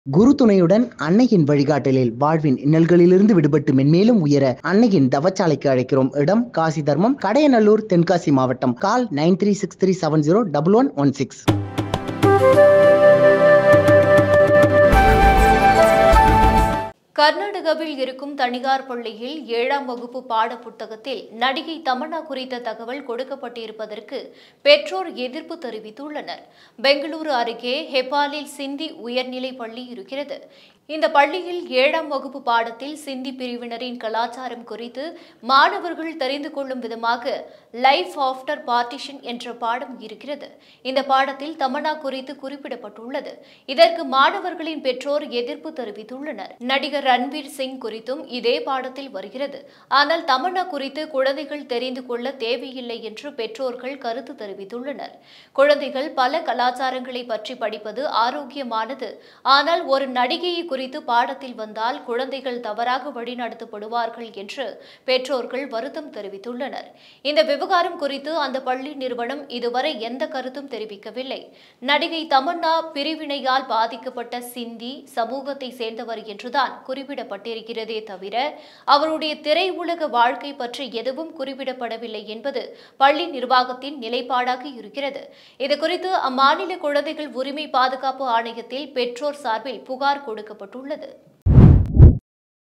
குரு துணையுடன் அன்னையின் வழிகாட்டலில் வாழ்வின் இன்னல்களிலிருந்து விடுபட்டு மென்மேலும் உயர அன்னையின் தவச்சாலைக்கு அழைக்கிறோம் இடம் காசி தர்மம் கடையநல்லூர் தென்காசி மாவட்டம் call nine three six three seven zero double one one six கர்நாடகாவில் இருக்கும் தனியார் பள்ளியில் ஏழாம் வகுப்பு பாட புத்தகத்தில் நடிகை தமன்னா குறித்த தகவல் கொடுக்கப்பட்டிருப்பதற்கு பெற்றோர் எதிர்ப்பு தெரிவித்துள்ளனர் பெங்களூரு அருகே ஹெப்பாலில் சிந்தி உயர்நிலை பள்ளி இருக்கிறது இந்த பள்ளியில் ஏழாம் வகுப்பு பாடத்தில் சிந்தி பிரிவினரின் கலாச்சாரம் குறித்து மாணவர்கள் தெரிந்து கொள்ளும் விதமாக லைஃப் ஆஃப்டர் பார்ட்டிஷன் என்ற பாடம் இருக்கிறது இந்த பாடத்தில் தமன்னா குறித்து குறிப்பிடப்பட்டுள்ளது இதற்கு மாணவர்களின் பெற்றோர் எதிர்ப்பு தெரிவித்துள்ளனர் நடிகர் ரன்வீர் சிங் குறித்தும் இதே பாடத்தில் வருகிறது ஆனால் தமன்னா குறித்து குழந்தைகள் தெரிந்து கொள்ள தேவையில்லை என்று பெற்றோர்கள் கருத்து தெரிவித்துள்ளனர் குழந்தைகள் பல கலாச்சாரங்களை பற்றி படிப்பது ஆரோக்கியமானது ஆனால் ஒரு நடிகையை குறித்து பாடத்தில் வந்தால் குழந்தைகள் தவறாக வழிநடத்தப்படுவார்கள் என்று பெற்றோர்கள் வருத்தம் தெரிவித்துள்ளனர் இந்த விவகாரம் குறித்து அந்த பள்ளி நிறுவனம் இதுவரை எந்த கருத்தும் தெரிவிக்கவில்லை நடிகை தமன்னா பிரிவினையால் பாதிக்கப்பட்ட சிந்தி சமூகத்தை சேர்ந்தவர் என்றுதான் குறிப்பிடப்பட்டிருக்கிறதே தவிர அவருடைய திரையுலக வாழ்க்கை பற்றி எதுவும் குறிப்பிடப்படவில்லை என்பது பள்ளி நிர்வாகத்தின் நிலைப்பாடாக இருக்கிறது இதுகுறித்து அம்மாநில குழந்தைகள் உரிமை பாதுகாப்பு ஆணையத்தில் பெற்றோர் சார்பில் புகார் கொடுக்கப்பட்டுள்ளது